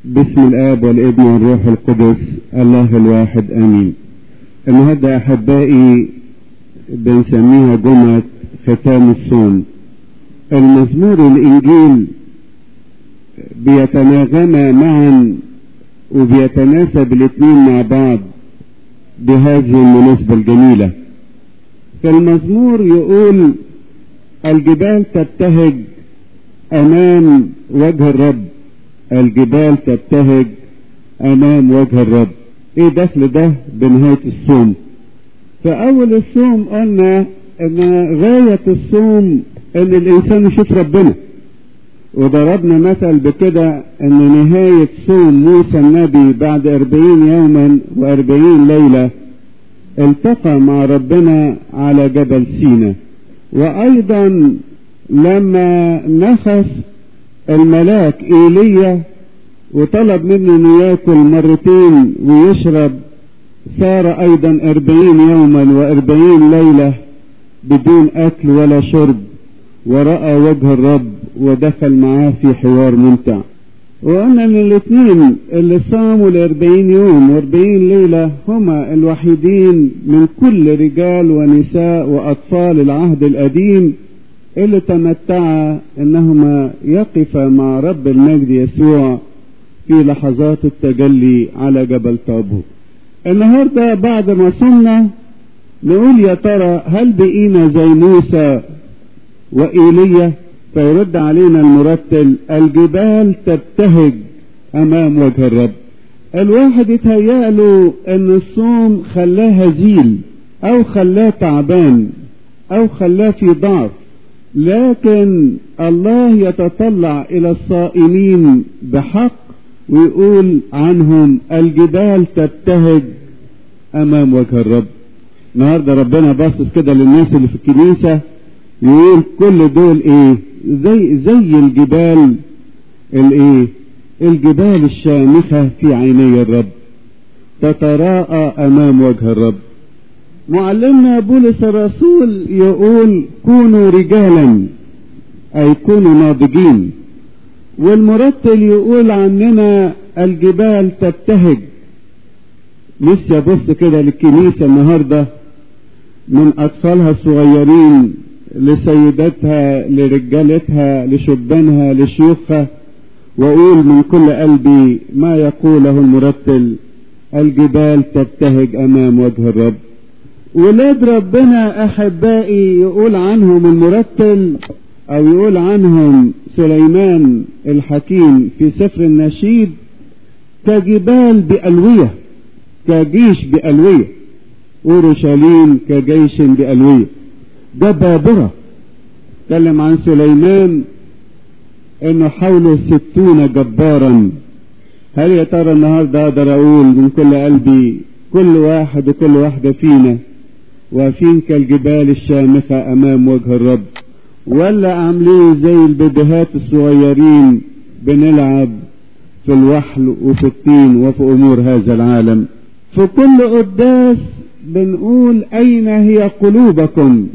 باسم الآب والابن والروح القدس الله الواحد آمين النهارده أحبائي بنسميها جمعة ختام الصوم المزمور والإنجيل بيتناغما معا وبيتناسب الاثنين مع بعض بهذه المناسبة الجميلة فالمزمور يقول الجبال تبتهج أمام وجه الرب الجبال تبتهج أمام وجه الرب إيه دخل ده بنهاية الصوم فأول الصوم قلنا إن غاية الصوم إن الإنسان يشوف ربنا وضربنا مثل بكده إن نهاية صوم موسى النبي بعد أربعين يوما وأربعين ليلة التقى مع ربنا على جبل سينا وأيضا لما نخس الملاك ايليا وطلب منه انه ياكل مرتين ويشرب صار ايضا اربعين يوما واربعين ليلة بدون اكل ولا شرب ورأى وجه الرب ودخل معاه في حوار ممتع وقلنا ان الاثنين اللي صاموا الاربعين يوم واربعين ليلة هما الوحيدين من كل رجال ونساء واطفال العهد القديم اللي تمتعا انهما يقفا مع رب المجد يسوع في لحظات التجلي على جبل طابور النهارده بعد ما صمنا نقول يا ترى هل بقينا زي موسى وإيليا فيرد علينا المرتل الجبال تبتهج امام وجه الرب الواحد يتهيأله ان الصوم خلاه هزيل او خلاه تعبان او خلاه في ضعف لكن الله يتطلع الى الصائمين بحق ويقول عنهم الجبال تبتهج امام وجه الرب النهارده ربنا باصص كده للناس اللي في الكنيسه يقول كل دول ايه زي زي الجبال الايه الجبال الشامخه في عيني الرب تتراءى امام وجه الرب معلمنا بولس الرسول يقول كونوا رجالا اي كونوا ناضجين والمرتل يقول عننا الجبال تبتهج نفسي ابص كده للكنيسة النهاردة من اطفالها الصغيرين لسيداتها لرجالتها لشبانها لشيوخها واقول من كل قلبي ما يقوله المرتل الجبال تبتهج امام وجه الرب ولاد ربنا احبائي يقول عنهم المرتل او يقول عنهم سليمان الحكيم في سفر النشيد كجبال بألوية كجيش بألوية اورشليم كجيش بألوية ده بابرة تكلم عن سليمان انه حوله ستون جبارا هل يا ترى النهارده اقدر اقول من كل قلبي كل واحد وكل واحده فينا واقفين كالجبال الشامخة أمام وجه الرب ولا عاملين زي البيبيهات الصغيرين بنلعب في الوحل وفي الطين وفي أمور هذا العالم في كل قداس بنقول أين هي قلوبكم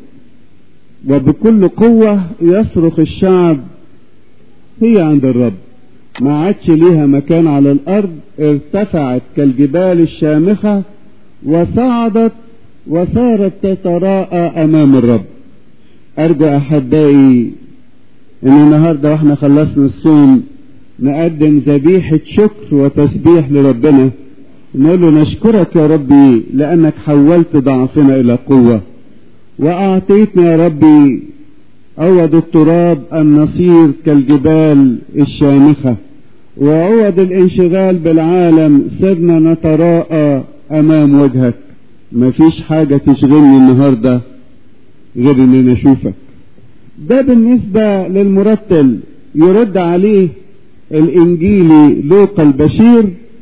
وبكل قوة يصرخ الشعب هي عند الرب ما عادش ليها مكان على الأرض ارتفعت كالجبال الشامخة وصعدت وصارت تتراءى امام الرب ارجو احبائي ان النهارده واحنا خلصنا الصوم نقدم ذبيحة شكر وتسبيح لربنا نقول له نشكرك يا ربي لانك حولت ضعفنا الى قوة واعطيتنا يا ربي عوض التراب ان نصير كالجبال الشامخة وعوض الانشغال بالعالم صرنا نتراءى امام وجهك مفيش حاجة تشغلني النهاردة غير ان انا اشوفك ده بالنسبة للمرتل يرد عليه الانجيلي لوقا البشير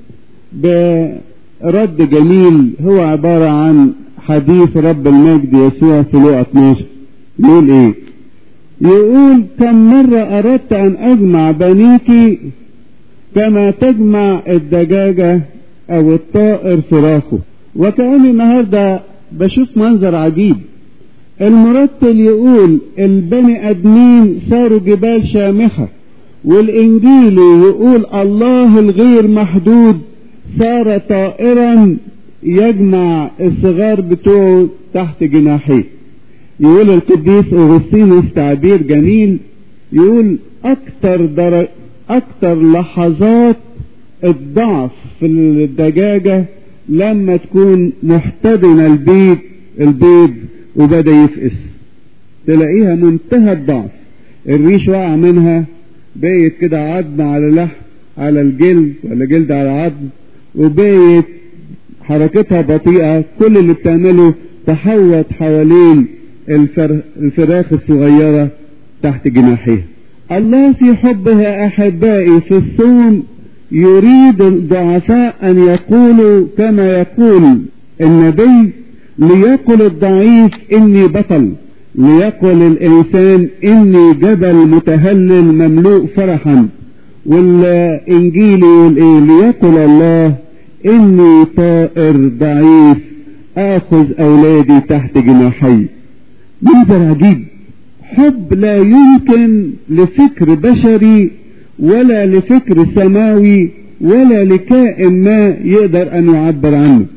برد جميل هو عبارة عن حديث رب المجد يسوع في لوقا 12 يقول ايه يقول كم مرة اردت ان اجمع بنيك كما تجمع الدجاجة او الطائر فراخه وكأني النهاردة بشوف منظر عجيب المرتل يقول البني ادمين صاروا جبال شامخة والإنجيلي يقول الله الغير محدود صار طائرا يجمع الصغار بتوعه تحت جناحيه يقول القديس أغسطينوس تعبير جميل يقول أكتر در... أكتر لحظات الضعف في الدجاجة لما تكون محتضنة البيض البيض وبدأ يفقس تلاقيها منتهى الضعف الريش وقع منها بقيت كده عظم على لحم على الجلد ولا جلد على عظم وبقيت حركتها بطيئة كل اللي بتعمله تحوط حوالين الفر... الفراخ الصغيرة تحت جناحيها الله في حبها أحبائي في الصوم يريد الضعفاء أن يقولوا كما يقول النبي ليقل الضعيف إني بطل ليقل الإنسان إني جبل متهلل مملوء فرحا والإنجيل يقول إيه ليقل الله إني طائر ضعيف آخذ أولادي تحت جناحي منظر عجيب حب لا يمكن لفكر بشري ولا لفكر سماوي ولا لكائن ما يقدر أن يعبر عنه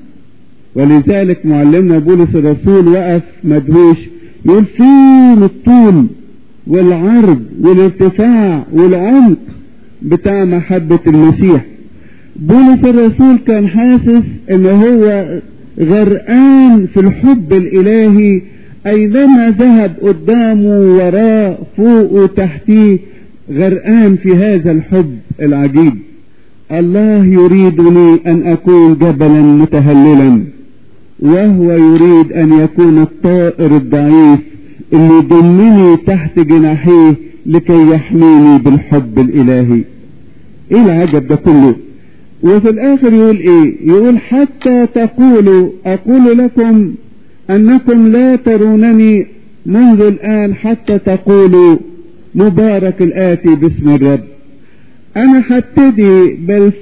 ولذلك معلمنا بولس الرسول وقف مدهوش يقول فين الطول والعرض والارتفاع والعمق بتاع محبة المسيح بولس الرسول كان حاسس ان هو غرقان في الحب الالهي اينما ذهب قدامه وراه فوقه تحتيه غرقان في هذا الحب العجيب الله يريدني ان اكون جبلا متهللا وهو يريد ان يكون الطائر الضعيف اللي يضمني تحت جناحيه لكي يحميني بالحب الالهي ايه العجب ده كله وفي الاخر يقول ايه يقول حتى تقولوا اقول لكم انكم لا ترونني منذ الان حتى تقولوا مبارك الاتي باسم الرب انا هبتدي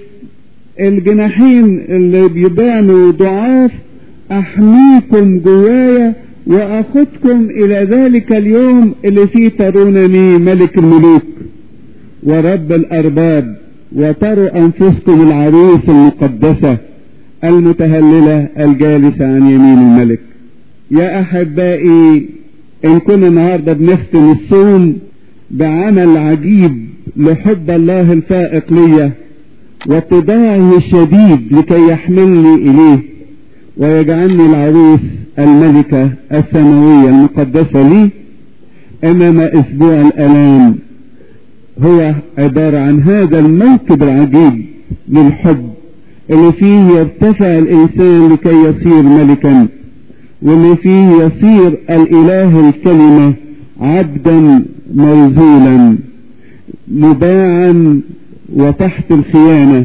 بالجناحين اللي بيبانوا ضعاف احميكم جوايا واخدكم الى ذلك اليوم اللي فيه ترونني ملك الملوك ورب الارباب وتروا انفسكم العروس المقدسة المتهللة الجالسة عن يمين الملك يا احبائي ان كنا النهاردة بنختم الصوم بعمل عجيب لحب الله الفائق ليا واتباعه الشديد لكي يحملني اليه ويجعلني العروس الملكة السماوية المقدسة لي امام اسبوع الالام هو عبارة عن هذا الموكب العجيب للحب اللي فيه يرتفع الانسان لكي يصير ملكا واللي فيه يصير الاله الكلمة عبدا موزولا مباعا وتحت الخيانة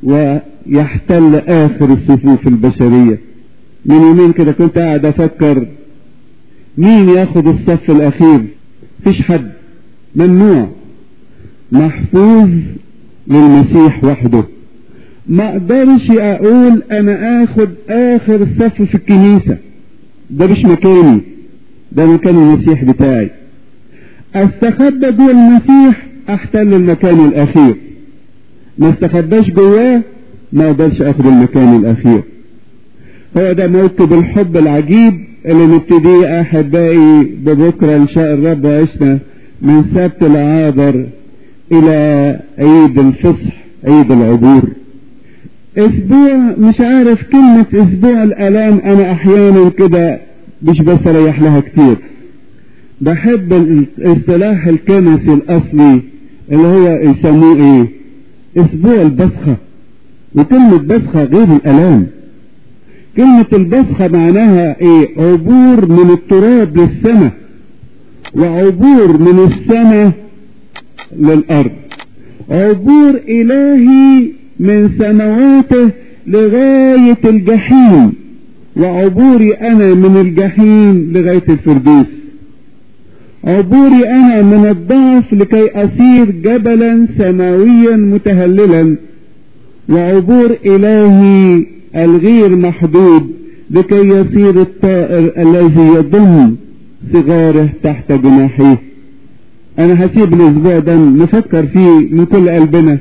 ويحتل اخر الصفوف البشرية من يومين كده كنت قاعد افكر مين ياخد الصف الاخير فيش حد ممنوع محفوظ للمسيح وحده ما اقدرش اقول انا اخد اخر صف في الكنيسة ده مش مكاني ده مكان المسيح بتاعي استخبى جوه المسيح احتل المكان الاخير ما استخباش جواه ما اقدرش اخد المكان الاخير هو ده موكب الحب العجيب اللي نبتديه احبائي ببكره ان شاء الرب وعشنا من سبت العابر الى عيد الفصح عيد العبور اسبوع مش عارف كلمة اسبوع الالام انا احيانا كده مش بستريح لها كتير بحب الاصطلاح الكنسي الاصلي اللي هو يسموه ايه اسبوع البصخة وكلمة بصخة غير الالام كلمة البصخة معناها ايه عبور من التراب للسماء وعبور من السماء للأرض عبور إلهي من سماواته لغاية الجحيم وعبوري أنا من الجحيم لغاية الفردوس عبوري أنا من الضعف لكي أصير جبلا سماويا متهللا وعبور إلهي الغير محدود لكي يصير الطائر الذي يضم صغاره تحت جناحيه انا هسيب الاسبوع ده نفكر فيه من كل قلبنا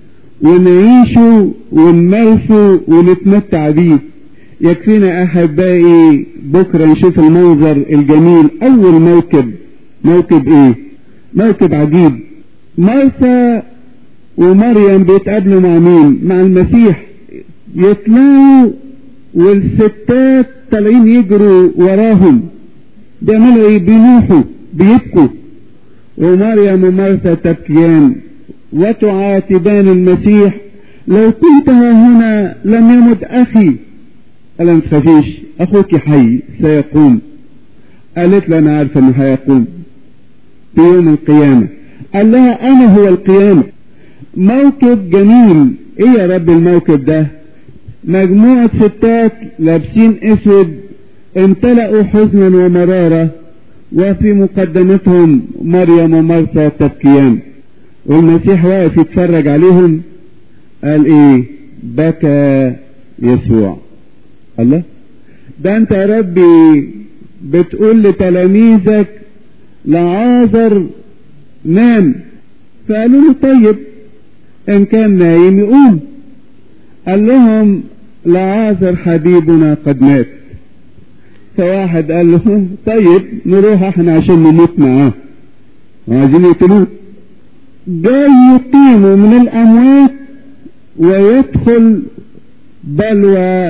ونعيشه ونمارسه ونتمتع بيه يكفينا احبائي بكره نشوف المنظر الجميل اول موكب موكب ايه موكب عجيب مرثا ومريم بيتقابلوا مع مين مع المسيح يطلعوا والستات طالعين يجروا وراهم بيعملوا ايه بينوحوا بيبكوا ومريم ومرثا تبكيان وتعاتبان المسيح لو كنت ها هنا لم يمت اخي قال ما تخافيش اخوك حي سيقوم قالت له انا عارفه انه هيقوم في يوم القيامه قال لها انا هو القيامه موكب جميل ايه يا رب الموكب ده مجموعة ستات لابسين اسود امتلأوا حزنا ومرارة وفي مقدمتهم مريم ومرثا تبكيان والمسيح واقف يتفرج عليهم قال ايه بكى يسوع الله ده انت يا ربي بتقول لتلاميذك لعازر نام فقالوا له طيب ان كان نايم يقوم قال لهم لعازر حبيبنا قد مات فواحد قال له طيب نروح احنا عشان نموت معاه وعايزين يقتلوه جاي يقيموا من الاموات ويدخل بل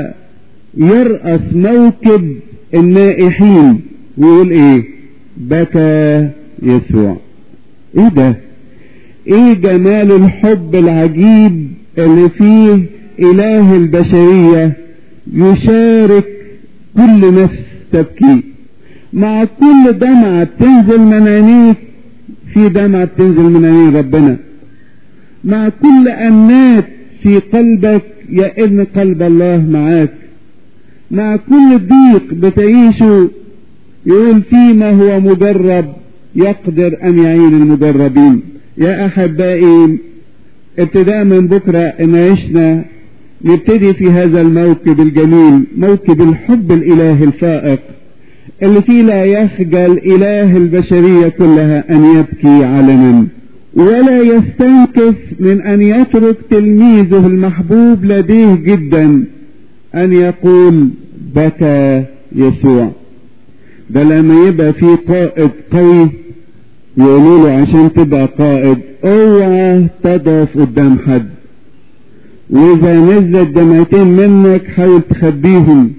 ويرأس موكب النائحين ويقول ايه بكى يسوع ايه ده ايه جمال الحب العجيب اللي فيه اله البشرية يشارك كل نفس تبكي مع كل دمعة بتنزل من عينيك في دمعة بتنزل من عينين ربنا مع كل أنات في قلبك يئن قلب الله معاك مع كل ضيق بتعيشه يقول فيما هو مجرب يقدر أن يعين المجربين يا أحبائي ابتداء من بكرة إن عشنا نبتدي في هذا الموكب الجميل موكب الحب الإلهي الفائق اللي فيه لا يخجل إله البشرية كلها أن يبكي علنا ولا يستنكف من أن يترك تلميذه المحبوب لديه جدا أن يقول بكى يسوع ده لما يبقى في قائد قوي يقولوا له عشان تبقى قائد اوعى تضعف قدام حد واذا نزلت دمعتين منك حاول تخبيهم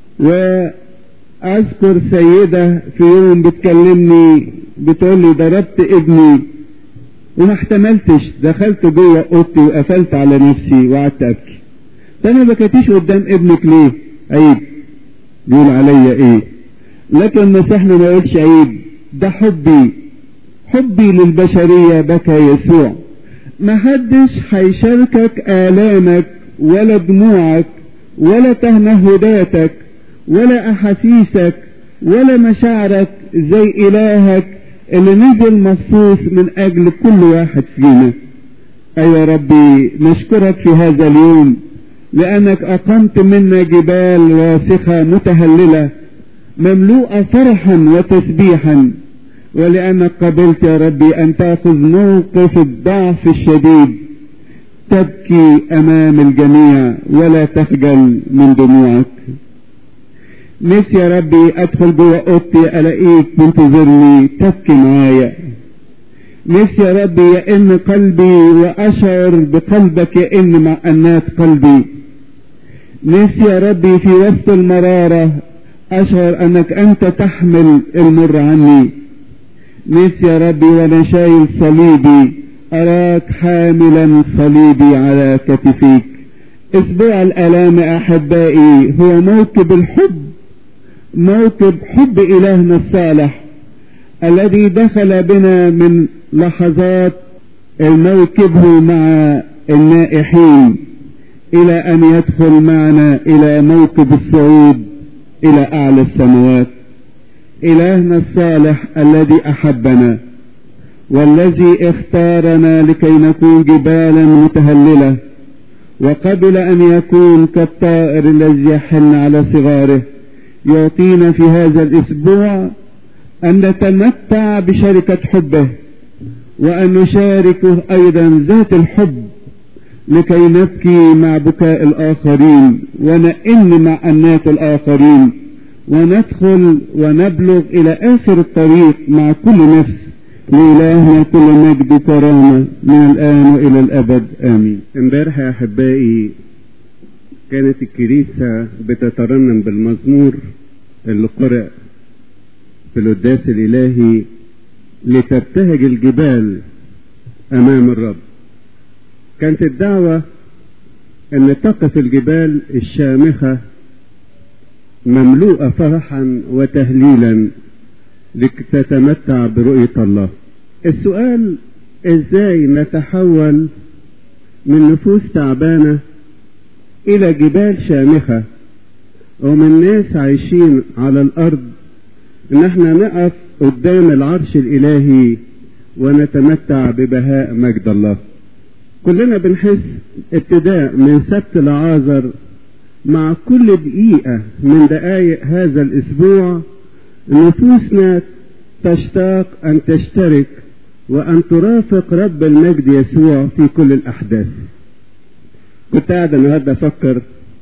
واذكر سيدة في يوم بتكلمني بتقول لي ضربت ابني وما احتملتش دخلت جوه اوضتي وقفلت على نفسي وقعدت ابكي فانا ما بكيتيش قدام ابنك ليه عيب يقول عليا ايه لكن مسيحنا ما يقولش عيب ده حبي حبي للبشرية بكى يسوع ما حدش هيشاركك آلامك ولا دموعك ولا تهنهداتك ولا أحاسيسك ولا مشاعرك زي إلهك اللي نزل مخصوص من أجل كل واحد فينا أيوة ربي نشكرك في هذا اليوم لأنك أقمت منا جبال واسخة متهللة مملوءة فرحا وتسبيحا ولأنك قبلت يا ربي أن تأخذ موقف الضعف الشديد تبكي أمام الجميع ولا تخجل من دموعك نفسي يا ربي أدخل جوه أوضتي ألاقيك منتظرني تبكي معايا نفسي يا ربي يئن قلبي وأشعر بقلبك يئن مع أنات قلبي نفسي يا ربي في وسط المرارة أشعر أنك أنت تحمل المر عني نفسي يا ربي وانا شايل صليبي اراك حاملا صليبي على كتفيك اسبوع الالام احبائي هو موكب الحب موكب حب الهنا الصالح الذي دخل بنا من لحظات الموكبه مع النائحين الى ان يدخل معنا الى موكب الصعود الى اعلى السماوات إلهنا الصالح الذي أحبنا والذي اختارنا لكي نكون جبالا متهللة وقبل أن يكون كالطائر الذي يحن على صغاره يعطينا في هذا الأسبوع أن نتمتع بشركة حبه وأن نشاركه أيضا ذات الحب لكي نبكي مع بكاء الآخرين ونئن مع أنات الآخرين وندخل ونبلغ إلى آخر الطريق مع كل نفس لإلهنا كل مجد كرامة من الآن وإلى الأبد آمين امبارح يا أحبائي كانت الكنيسة بتترنم بالمزمور اللي قرأ في القداس الإلهي لتبتهج الجبال أمام الرب كانت الدعوة أن تقف الجبال الشامخة مملوءة فرحا وتهليلا لتتمتع برؤية الله السؤال ازاي نتحول من نفوس تعبانة الى جبال شامخة ومن ناس عايشين على الارض ان احنا نقف قدام العرش الالهي ونتمتع ببهاء مجد الله كلنا بنحس ابتداء من سبت العازر مع كل دقيقة من دقائق هذا الاسبوع نفوسنا تشتاق ان تشترك وان ترافق رب المجد يسوع في كل الاحداث كنت قاعد النهارده افكر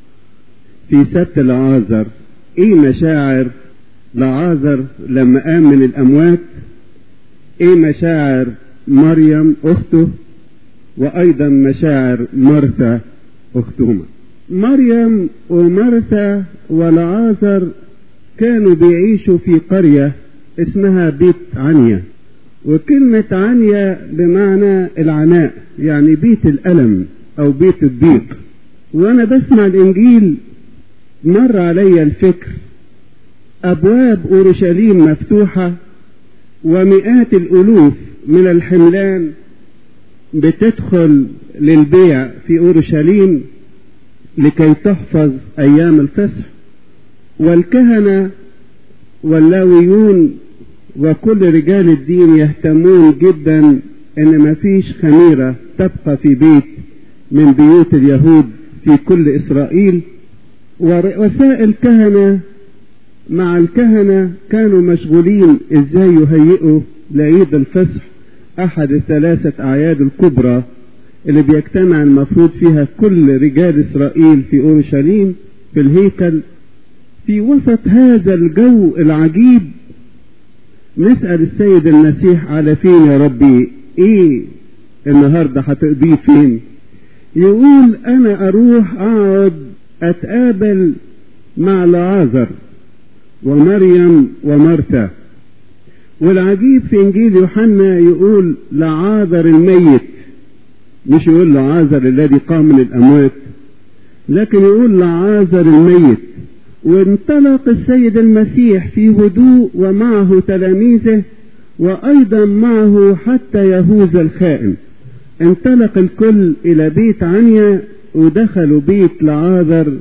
في سبت العازر ايه مشاعر لعازر لما قام من الاموات ايه مشاعر مريم اخته وايضا مشاعر مرثا اختهما مريم ومرثا والعازر كانوا بيعيشوا في قرية اسمها بيت عنيا وكلمة عنيا بمعنى العناء يعني بيت الألم أو بيت الضيق وأنا بسمع الإنجيل مر علي الفكر أبواب أورشليم مفتوحة ومئات الألوف من الحملان بتدخل للبيع في أورشليم لكي تحفظ أيام الفصح والكهنة واللاويون وكل رجال الدين يهتمون جدا ان مفيش خميرة تبقى في بيت من بيوت اليهود في كل اسرائيل ورؤساء الكهنة مع الكهنة كانوا مشغولين ازاي يهيئوا لعيد الفصح احد الثلاثة اعياد الكبرى اللي بيجتمع المفروض فيها كل رجال اسرائيل في اورشليم في الهيكل في وسط هذا الجو العجيب نسأل السيد المسيح على فين يا ربي ايه النهاردة هتقضيه فين يقول انا اروح اقعد اتقابل مع لعازر ومريم ومرثا والعجيب في انجيل يوحنا يقول لعازر الميت مش يقول لعازر الذي قام من الاموات لكن يقول لعازر الميت وانطلق السيد المسيح في هدوء ومعه تلاميذه وايضا معه حتى يهوذا الخائن انطلق الكل الى بيت عنيا ودخلوا بيت لعاذر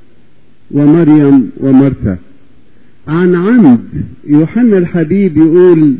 ومريم ومرثا عن عمد يوحنا الحبيب يقول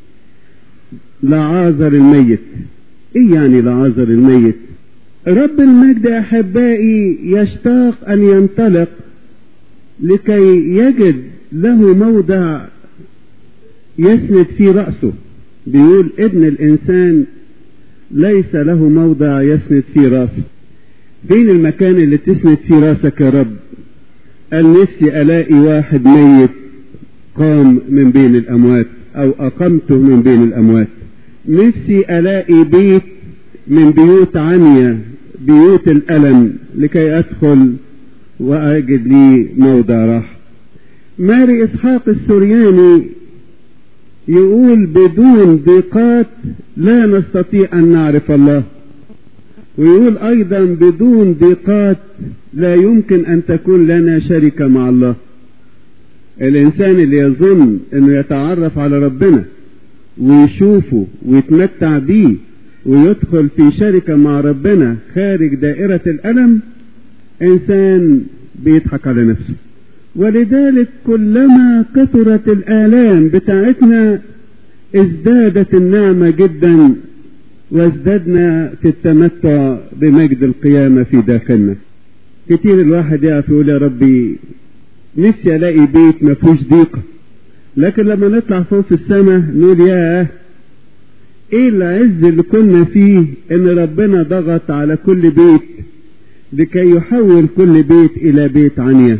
لعازر الميت ايه يعني لعازر الميت رب المجد احبائي يشتاق ان ينطلق لكي يجد له موضع يسند في رأسه بيقول ابن الإنسان ليس له موضع يسند في رأسه فين المكان اللي تسند في رأسك يا رب قال نفسي ألاقي واحد ميت قام من بين الأموات أو أقمته من بين الأموات نفسي ألاقي بيت من بيوت عنيا بيوت الألم لكي أدخل وأجد لي موضع راحة ماري إسحاق السورياني يقول بدون ضيقات لا نستطيع أن نعرف الله ويقول أيضا بدون ضيقات لا يمكن أن تكون لنا شركة مع الله الإنسان اللي يظن أنه يتعرف على ربنا ويشوفه ويتمتع بيه ويدخل في شركة مع ربنا خارج دائرة الألم إنسان بيضحك على نفسه ولذلك كلما كثرت الآلام بتاعتنا ازدادت النعمة جدا وازددنا في التمتع بمجد القيامة في داخلنا كتير الواحد يقف يقول يا ربي نفسي الاقي بيت ما فيهوش ضيقة لكن لما نطلع فوق في السماء نقول ياه ايه العز اللي كنا فيه ان ربنا ضغط على كل بيت لكي يحول كل بيت الى بيت عنيا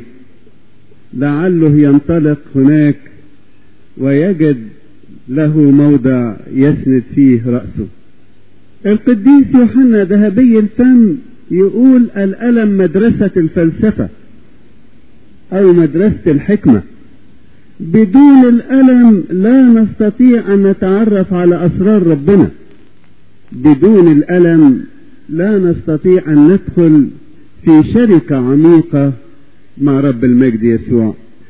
لعله ينطلق هناك ويجد له موضع يسند فيه رأسه القديس يوحنا ذهبي الفم يقول الألم مدرسة الفلسفة أو مدرسة الحكمة بدون الألم لا نستطيع أن نتعرف على أسرار ربنا بدون الألم لا نستطيع أن ندخل في شركة عميقة مع رب المجد يسوع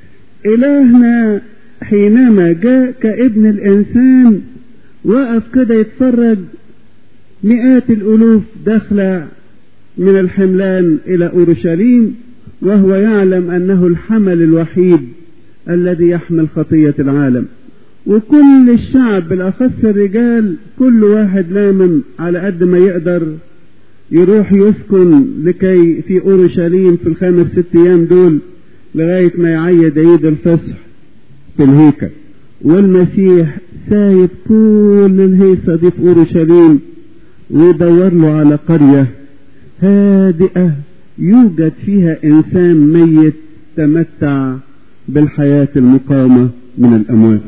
إلهنا حينما جاء كابن الإنسان وقف كده يتفرج مئات الألوف داخلة من الحملان إلى أورشليم وهو يعلم أنه الحمل الوحيد الذي يحمل خطية العالم وكل الشعب بالأخص الرجال كل واحد لامم على قد ما يقدر يروح يسكن لكي في أورشليم في الخمس ست أيام دول لغاية ما يعيد عيد الفصح في الهيكل والمسيح سايب كل الهيصة دي في أورشليم ويدور له على قرية هادئة يوجد فيها إنسان ميت تمتع بالحياة المقامة من الأموات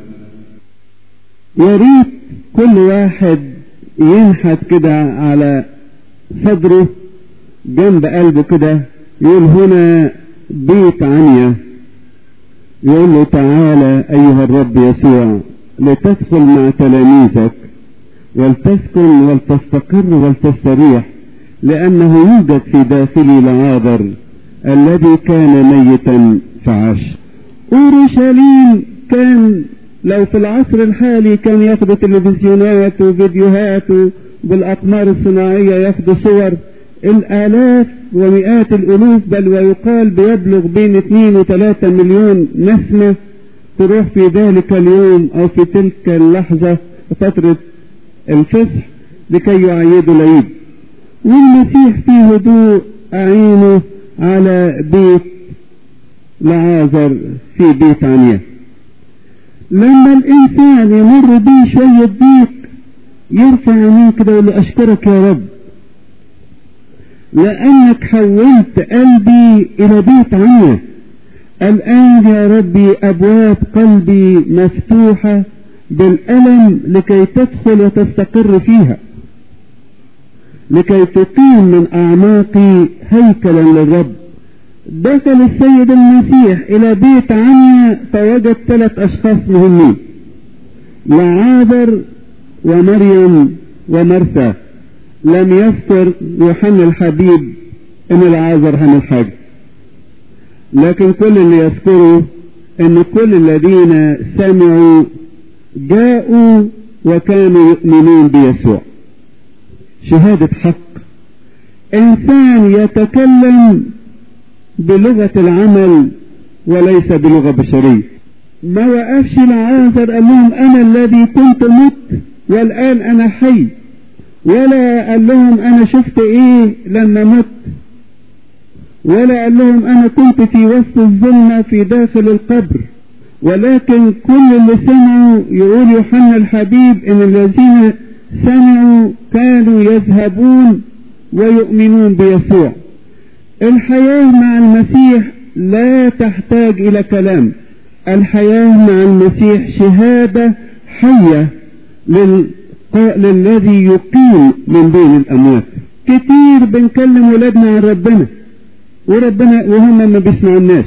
يا ريت كل واحد ينحت كده على صدره جنب قلبه كده يقول هنا بيت عنيا يقول له تعالى أيها الرب يسوع لتدخل مع تلاميذك ولتسكن ولتستقر ولتستريح لأنه يوجد في داخلي لعاذر الذي كان ميتا فعاش أورشليم كان لو في العصر الحالي كان ياخدوا تلفزيونات وفيديوهات بالأقمار الصناعية ياخدوا صور الآلاف ومئات الألوف بل ويقال بيبلغ بين اثنين وثلاثة مليون نسمة تروح في ذلك اليوم أو في تلك اللحظة فترة الفصح لكي يعيدوا العيد والمسيح في هدوء أعينه على بيت لعازر في بيت عنيا لما الإنسان يمر بيه شوية ضيق يرفع عينيه كده ويقول له أشكرك يا رب لأنك حولت قلبي إلى بيت عنيا الآن يا ربي أبواب قلبي مفتوحة بالألم لكي تدخل وتستقر فيها لكي تقيم من أعماقي هيكلا للرب دخل السيد المسيح إلى بيت عنيا فوجد ثلاث أشخاص مهمين لعابر ومريم ومرثا لم يذكر يوحنا الحبيب ان العازر عمل حاجه لكن كل اللي يذكره ان كل الذين سمعوا جاءوا وكانوا يؤمنون بيسوع شهادة حق انسان يتكلم بلغة العمل وليس بلغة بشرية ما وقفش العازر قال لهم انا الذي كنت مت والان انا حي ولا قال لهم انا شفت ايه لما مت ولا قال لهم انا كنت في وسط الظلمة في داخل القبر ولكن كل اللي سمعوا يقول يوحنا الحبيب ان الذين سمعوا كانوا يذهبون ويؤمنون بيسوع الحياة مع المسيح لا تحتاج الى كلام الحياة مع المسيح شهادة حية لل للذي يقيم من بين الأموات كتير بنكلم ولادنا عن ربنا وربنا وهم ما بيسمعوناش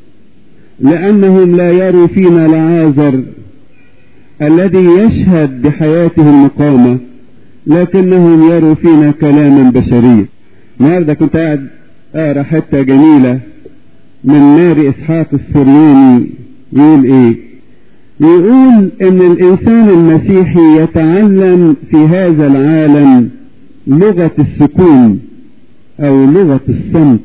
لأنهم لا يروا فينا العازر الذي يشهد بحياته المقامة لكنهم يروا فينا كلاما بشريا النهارده كنت قاعد اقرا حته جميله من ماري اسحاق السرياني يقول ايه يقول ان الانسان المسيحي يتعلم في هذا العالم لغة السكون او لغة الصمت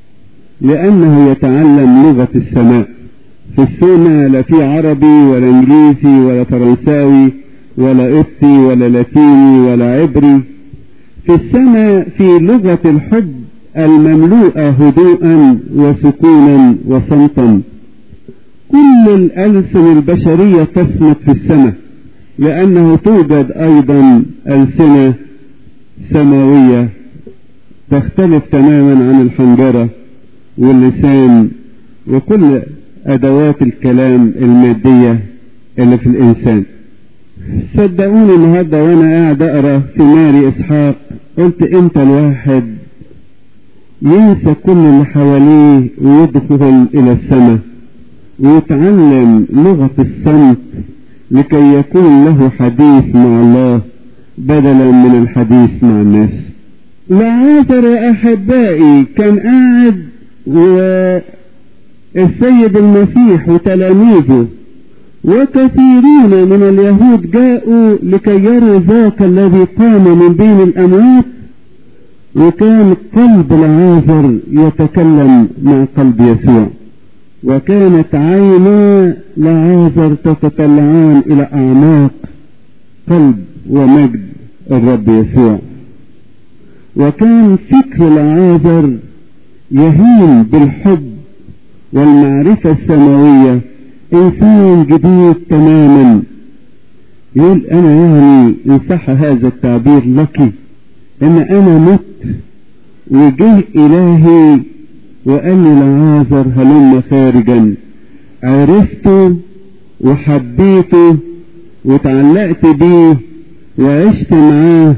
لانه يتعلم لغة السماء في السنة لا في عربي ولا انجليزي ولا فرنساوي ولا قبطي ولا لاتيني ولا عبري في السماء في لغة الحب المملوءة هدوءا وسكونا وصمتا كل الألسن البشرية تصمت في السماء لأنه توجد أيضا ألسنة سماوية تختلف تماما عن الحنجرة واللسان وكل أدوات الكلام المادية اللي في الإنسان صدقوني النهاردة وأنا قاعد أقرأ في ماري إسحاق قلت إمتى الواحد ينسى كل اللي حواليه ويدخل إلى السماء ويتعلم لغة الصمت لكي يكون له حديث مع الله بدلا من الحديث مع الناس لعازر يا أحبائي كان قاعد والسيد المسيح وتلاميذه وكثيرين من اليهود جاءوا لكي يروا ذاك الذي قام من بين الأموات وكان قلب العازر يتكلم مع قلب يسوع وكانت عينا لعازر تتطلعان إلى أعماق قلب ومجد الرب يسوع وكان فكر العازر يهين بالحب والمعرفة السماوية إنسان جديد تماما يقول أنا يعني إن صح هذا التعبير لك إن أنا مت وجه إلهي وقال لي لعازر هلم خارجا عرفته وحبيته وتعلقت بيه وعشت معاه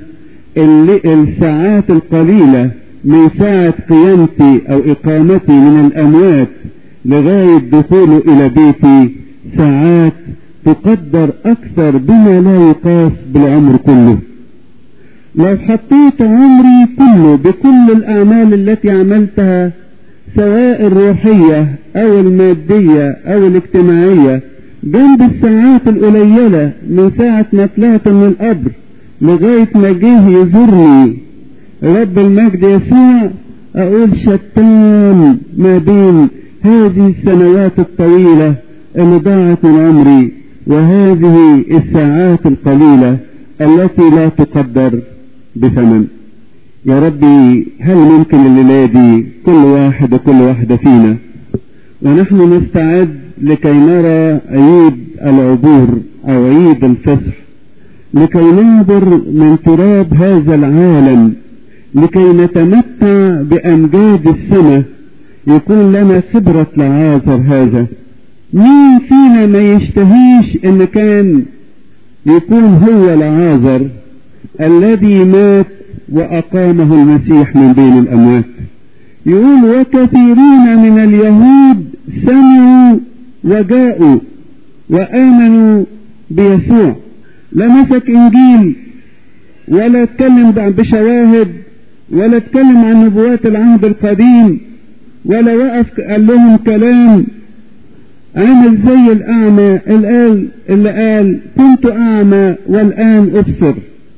الساعات القليلة من ساعة قيامتي أو إقامتي من الأموات لغاية دخوله إلى بيتي ساعات تقدر أكثر بما لا يقاس بالعمر كله لو حطيت عمري كله بكل الأعمال التي عملتها سواء الروحية أو المادية أو الاجتماعية جنب الساعات القليلة من ساعة ما طلعت من القبر لغاية ما جه يزورني رب المجد يسوع أقول شتان ما بين هذه السنوات الطويلة اللي ضاعت من عمري وهذه الساعات القليلة التي لا تقدر بثمن يا ربي هل ممكن الليلة دي كل واحد وكل واحدة فينا ونحن نستعد لكي نرى عيد العبور أو عيد الفصح لكي نعبر من تراب هذا العالم لكي نتمتع بأمجاد السماء يكون لنا خبرة لعازر هذا مين فينا ما يشتهيش ان كان يكون هو لعازر الذي مات وأقامه المسيح من بين الأموات يقول وكثيرين من اليهود سمعوا وجاءوا وآمنوا بيسوع لا مسك إنجيل ولا اتكلم بشواهد ولا اتكلم عن نبوات العهد القديم ولا وقف قال لهم كلام عامل زي الأعمى اللي اللي قال كنت أعمى والآن أبصر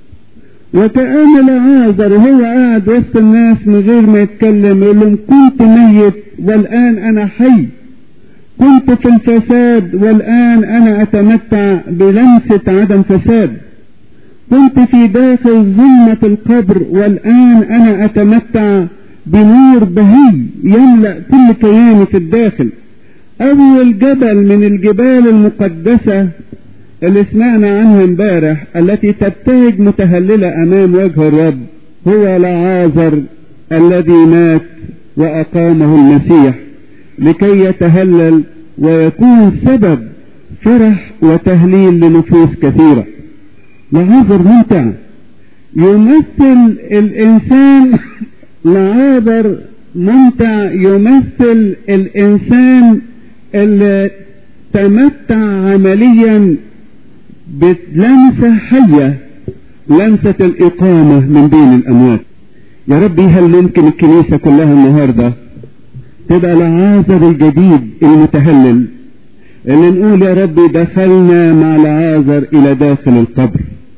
وكأن العازر وهو قاعد وسط الناس من غير ما يتكلم يقول لهم كنت ميت والآن أنا حي كنت في الفساد والآن أنا أتمتع بلمسة عدم فساد كنت في داخل ظلمة القبر والآن أنا أتمتع بنور بهي يملأ كل كياني في الداخل أول جبل من الجبال المقدسة اللي سمعنا عنها امبارح التي تبتهج متهللة أمام وجه الرب هو لعازر الذي مات وأقامه المسيح لكي يتهلل ويكون سبب فرح وتهليل لنفوس كثيرة لعازر ممتع يمثل الإنسان لعازر ممتع يمثل الإنسان اللي تمتع عمليا بلمسة حية لمسة الإقامة من بين الأموات يا ربي هل ممكن الكنيسة كلها النهاردة تبقى العازر الجديد المتهلل اللي نقول يا ربي دخلنا مع العازر إلى داخل القبر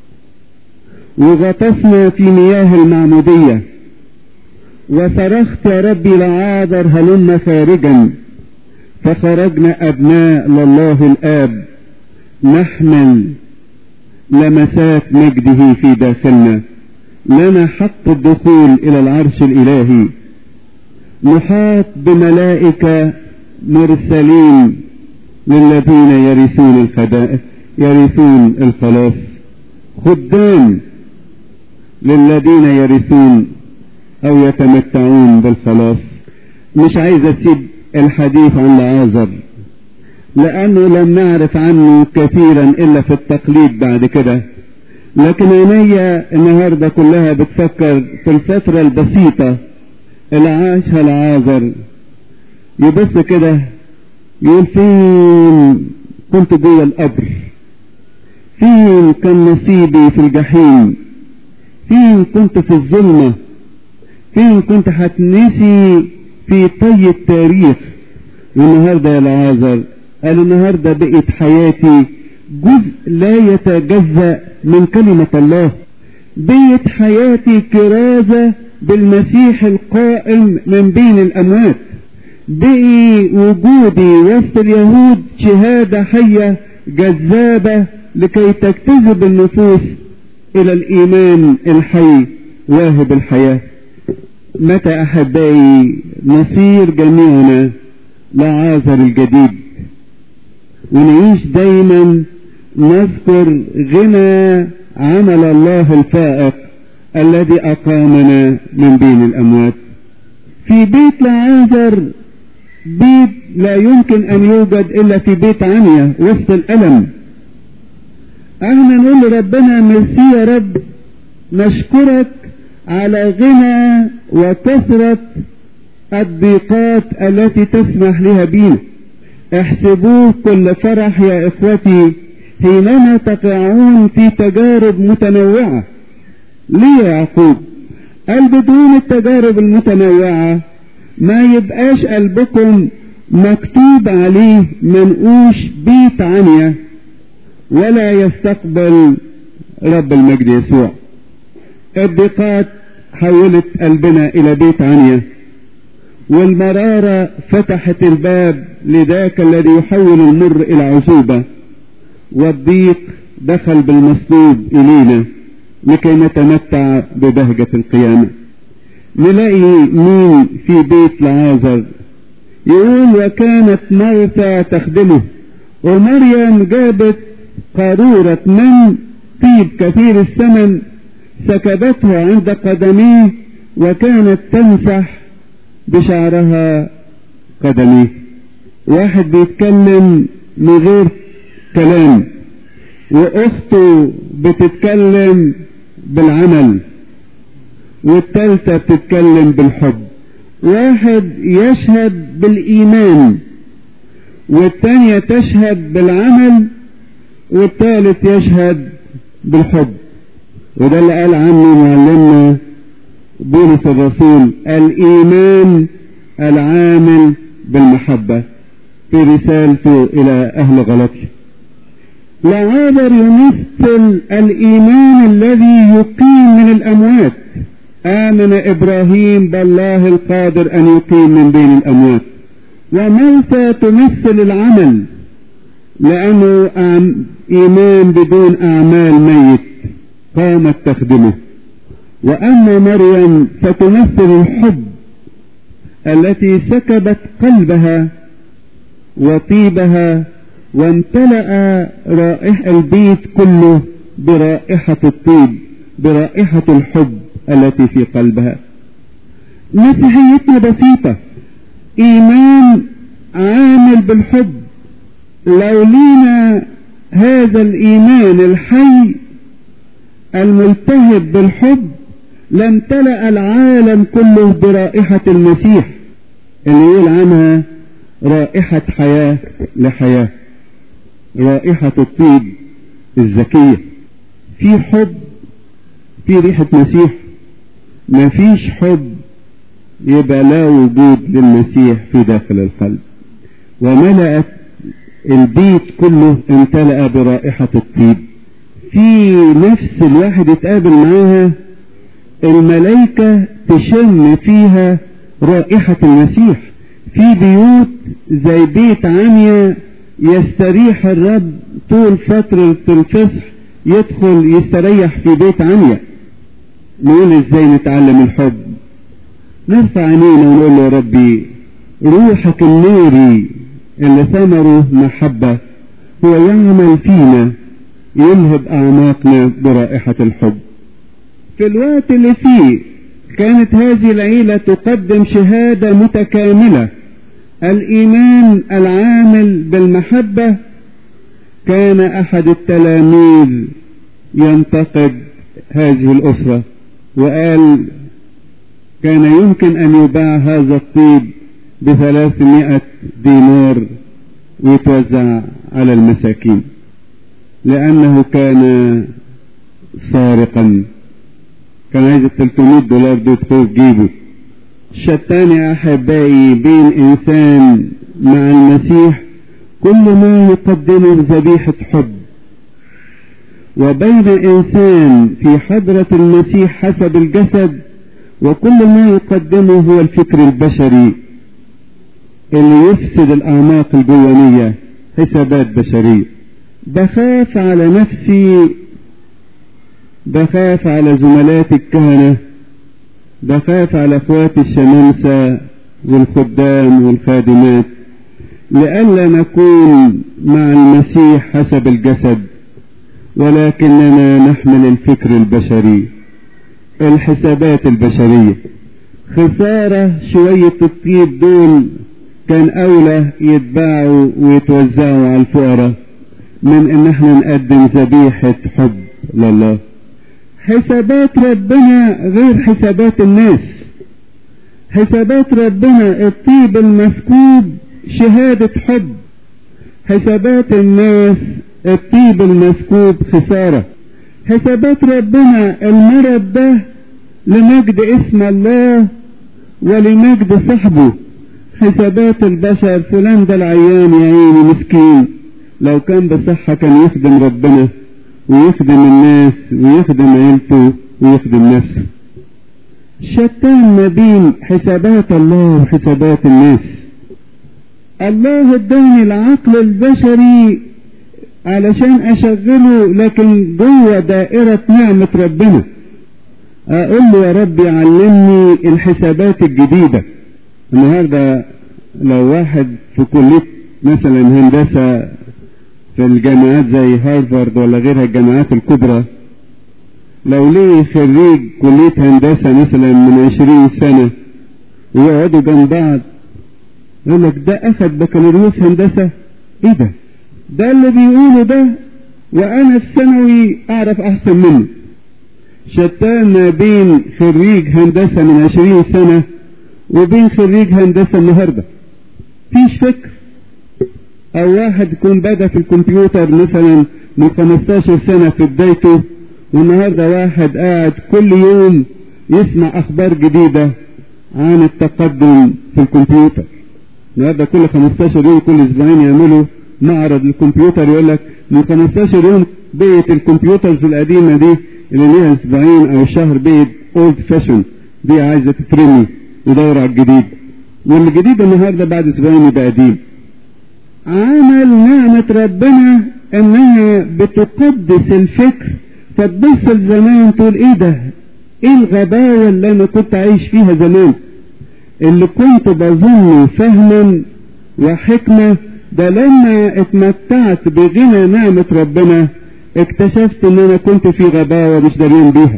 وغطسنا في مياه المعمودية وصرخت يا ربي لعازر هلم خارجا فخرجنا أبناء لله الآب نحمل لمسات مجده في داخلنا لنا حق الدخول إلى العرش الإلهي نحاط بملائكة مرسلين للذين يرثون يرثون الخلاص خدام للذين يرثون او يتمتعون بالخلاص مش عايز اسيب الحديث عن لعازر لانه لم نعرف عنه كثيرا الا في التقليد بعد كده لكن عينيا النهارده كلها بتفكر في الفتره البسيطه اللي عاشها لعازر يبص كده يقول فين كنت جوه القبر فين كان نصيبي في الجحيم فين كنت في الظلمة فين كنت هتنسي في طي التاريخ والنهاردة يا العازر قال النهاردة بقت حياتي جزء لا يتجزأ من كلمة الله بقت حياتي كرازة بالمسيح القائم من بين الأموات بقي وجودي وسط اليهود شهادة حية جذابة لكي تجتذب النفوس إلى الإيمان الحي واهب الحياة متى أحبائي نصير جميعنا لعازر الجديد ونعيش دايما نذكر غنى عمل الله الفائق الذي أقامنا من بين الأموات في بيت لعازر بيت لا يمكن أن يوجد إلا في بيت عنيا وسط الألم احنا نقول لربنا ميرسي يا رب نشكرك على غنى وكثرة الضيقات التي تسمح لها بينا احسبوه كل فرح يا اخوتي حينما تقعون في تجارب متنوعة ليه يا يعقوب قال بدون التجارب المتنوعة ما يبقاش قلبكم مكتوب عليه منقوش بيت عنيا ولا يستقبل رب المجد يسوع الضيقات حولت قلبنا الى بيت عنيا والمرارة فتحت الباب لذاك الذي يحول المر الى عزوبة والضيق دخل بالمصلوب الينا لكي نتمتع ببهجة القيامة نلاقي مين في بيت لعازر يقول وكانت مرثا تخدمه ومريم جابت قارورة من طيب كثير الثمن سكبته عند قدميه وكانت تمسح بشعرها قدميه واحد بيتكلم من غير كلام واخته بتتكلم بالعمل والتالتة بتتكلم بالحب واحد يشهد بالايمان والتانية تشهد بالعمل والثالث يشهد بالحب وده اللي قال عنه معلمنا بولس الرسول الإيمان العامل بالمحبة في رسالته إلى أهل غلطية لعابر يمثل الإيمان الذي يقيم من الأموات آمن إبراهيم بالله القادر أن يقيم من بين الأموات وموسى تمثل العمل لأنه إيمان بدون أعمال ميت قامت تخدمه وأما مريم فتمثل الحب التي سكبت قلبها وطيبها وامتلأ رائحة البيت كله برائحة الطيب برائحة الحب التي في قلبها مسيحيتنا بسيطة إيمان عامل بالحب لو لينا هذا الإيمان الحي الملتهب بالحب لامتلأ العالم كله برائحة المسيح اللي يقول عنها رائحة حياة لحياة رائحة الطيب الزكية في حب في ريحة مسيح ما فيش حب يبقى لا وجود للمسيح في داخل القلب وملأت البيت كله امتلأ برائحة الطيب في نفس الواحد يتقابل معاها الملائكة تشم فيها رائحة المسيح في بيوت زي بيت عمية يستريح الرب طول فترة الفصح يدخل يستريح في بيت عمية نقول ازاي نتعلم الحب نرفع عينينا ونقول له يا ربي روحك النوري اللي ثمره محبة هو يعمل فينا يلهب أعماقنا برائحة الحب في الوقت اللي فيه كانت هذه العيلة تقدم شهادة متكاملة الإيمان العامل بالمحبة كان أحد التلاميذ ينتقد هذه الأسرة وقال كان يمكن أن يباع هذا الطيب بثلاثمائة دينار ويتوزع على المساكين لأنه كان سارقا كان عايز 300 دولار دول يدخلوا في جيبه شتان يا أحبائي بين إنسان مع المسيح كل ما يقدمه ذبيحة حب وبين إنسان في حضرة المسيح حسب الجسد وكل ما يقدمه هو الفكر البشري اللي يفسد الأعماق الجوانية حسابات بشرية بخاف على نفسي بخاف على زملاتي الكهنة بخاف على اخواتي الشمامسة والخدام والخادمات لئلا نكون مع المسيح حسب الجسد ولكننا نحمل الفكر البشري الحسابات البشرية خسارة شوية الطيب دول كان أولى يتباعوا ويتوزعوا على الفقراء من إن احنا نقدم ذبيحة حب لله حسابات ربنا غير حسابات الناس حسابات ربنا الطيب المسكوب شهادة حب حسابات الناس الطيب المسكوب خسارة حسابات ربنا المرض ده لمجد اسم الله ولمجد صاحبه حسابات البشر فلان ده العيان يا عيني مسكين لو كان بصحة كان يخدم ربنا ويخدم الناس ويخدم عيلته ويخدم نفسه شتان ما بين حسابات الله وحسابات الناس الله اداني العقل البشري علشان اشغله لكن جوه دائرة نعمة ربنا اقول له يا رب علمني الحسابات الجديدة النهاردة لو واحد في كلية مثلا هندسة في الجامعات زي هارفارد ولا غيرها الجامعات الكبرى لو ليه خريج كلية هندسة مثلا من عشرين سنة ويقعدوا جنب بعض يقول لك ده أخد بكالوريوس هندسة إيه ده؟ ده اللي بيقوله ده وأنا في ثانوي أعرف أحسن منه شتان ما بين خريج هندسة من عشرين سنة وبين خريج هندسة النهاردة فيش فكر او واحد يكون بدا في الكمبيوتر مثلا من 15 سنة في بدايته والنهاردة واحد قاعد كل يوم يسمع اخبار جديدة عن التقدم في الكمبيوتر النهاردة كل 15 يوم كل اسبوعين يعملوا معرض للكمبيوتر يقول لك من 15 يوم بقيت الكمبيوترز القديمة دي اللي ليها اسبوعين او شهر بقيت اولد فاشن دي عايزة تترمي يدور على الجديد والجديد النهاردة بعد اسبوعين يبقى قديم عمل نعمة ربنا انها بتقدس الفكر فتبص لزمان تقول ايه ده ايه الغباوة اللي انا كنت عايش فيها زمان اللي كنت بظن فهما وحكمة ده لما اتمتعت بغنى نعمة ربنا اكتشفت ان انا كنت في غباوة مش دارين بيها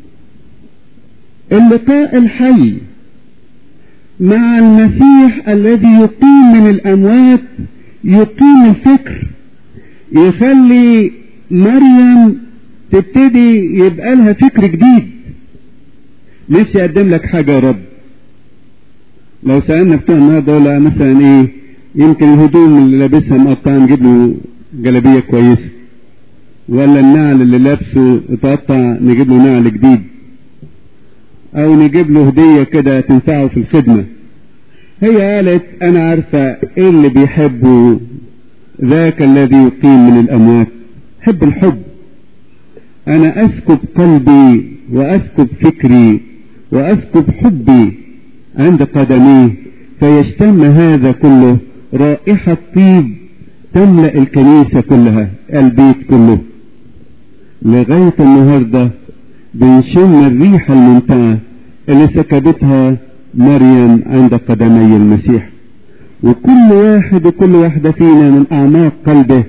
اللقاء الحي مع المسيح الذي يقيم من الاموات يقيم الفكر يخلي مريم تبتدي يبقى لها فكر جديد مش يقدم لك حاجة يا رب لو سألنا بتوع النهارده ولا مثلا ايه يمكن الهدوم اللي لابسها مقطعة نجيب له جلابية كويسة ولا النعل اللي لابسه اتقطع نجيب له نعل جديد او نجيب له هدية كده تنفعه في الخدمة هي قالت انا عارفة ايه اللي بيحبه ذاك الذي يقيم من الاموات حب الحب انا اسكب قلبي واسكب فكري واسكب حبي عند قدميه فيشتم هذا كله رائحة طيب تملأ الكنيسة كلها البيت كله لغاية النهاردة بنشم الريحة الممتعة اللي سكبتها مريم عند قدمي المسيح وكل واحد وكل واحدة فينا من أعماق قلبه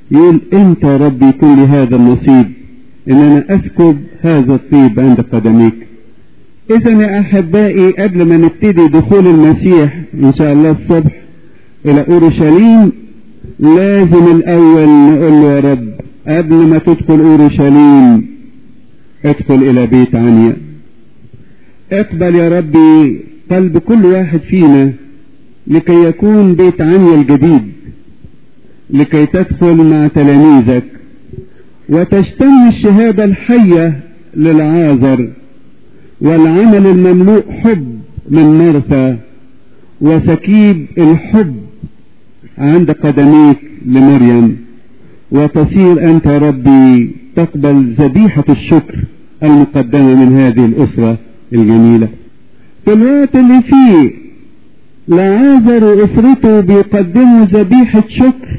يقول انت يا رب يكون لي هذا النصيب ان انا اسكب هذا الطيب عند قدميك اذا يا احبائي قبل ما نبتدي دخول المسيح ان شاء الله الصبح الى اورشليم لازم الاول نقول له يا رب قبل ما تدخل اورشليم ادخل الى بيت عنيا اقبل يا ربي قلب كل واحد فينا لكي يكون بيت عنيا الجديد لكي تدخل مع تلاميذك وتشتم الشهادة الحية للعازر والعمل المملوء حب من مرثى وسكيب الحب عند قدميك لمريم وتصير أنت ربي تقبل ذبيحة الشكر المقدمة من هذه الأسرة الجميلة في الوقت اللي فيه لعازر وأسرته بيقدموا ذبيحة شكر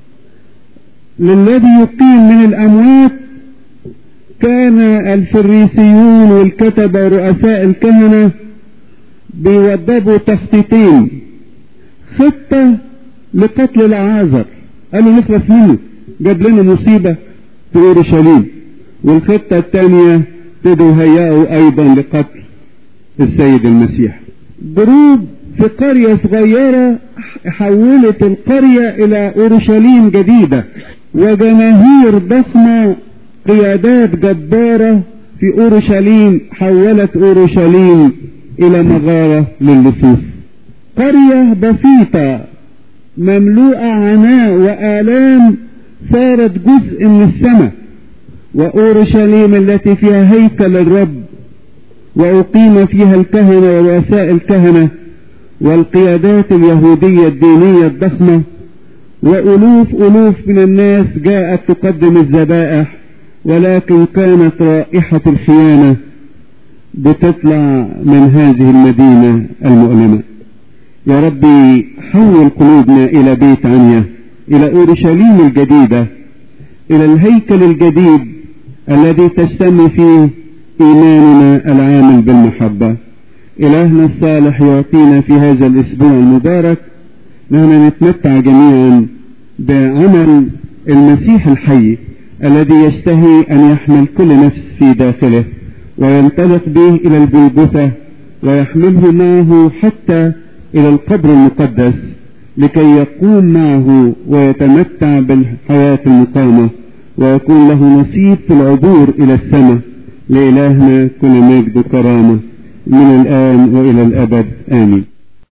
للذي يقيم من الأموات كان الفريسيون والكتبة ورؤساء الكهنة بيوضبوا تخطيطين خطة لقتل العازر قالوا نخلص منه جاب لنا مصيبة في اورشليم والخطة الثانية ابتدوا هيئوا ايضا لقتل السيد المسيح جروب في قرية صغيرة حولت القرية الى اورشليم جديدة وجماهير ضخمة قيادات جبارة في اورشليم حولت اورشليم الى مغارة للصوص قرية بسيطة مملوءة عناء وآلام صارت جزء من السماء وأورشليم التي فيها هيكل الرب وأقيم فيها الكهنة ورؤساء الكهنة والقيادات اليهودية الدينية الضخمة وألوف ألوف من الناس جاءت تقدم الذبائح ولكن كانت رائحة الخيانة بتطلع من هذه المدينة المؤلمة يا ربي حول قلوبنا إلى بيت عنيا إلى أورشليم الجديدة إلى الهيكل الجديد الذي تشتم فيه إيماننا العامل بالمحبة إلهنا الصالح يعطينا في هذا الأسبوع المبارك نحن نتمتع جميعا بعمل المسيح الحي الذي يشتهي أن يحمل كل نفس في داخله وينطلق به إلى الجلجثة ويحمله معه حتى إلى القبر المقدس لكي يقوم معه ويتمتع بالحياة المقامة ويكون له نصيب في العبور إلى السماء لإلهنا كل مجد وكرامة من الآن وإلى الأبد آمين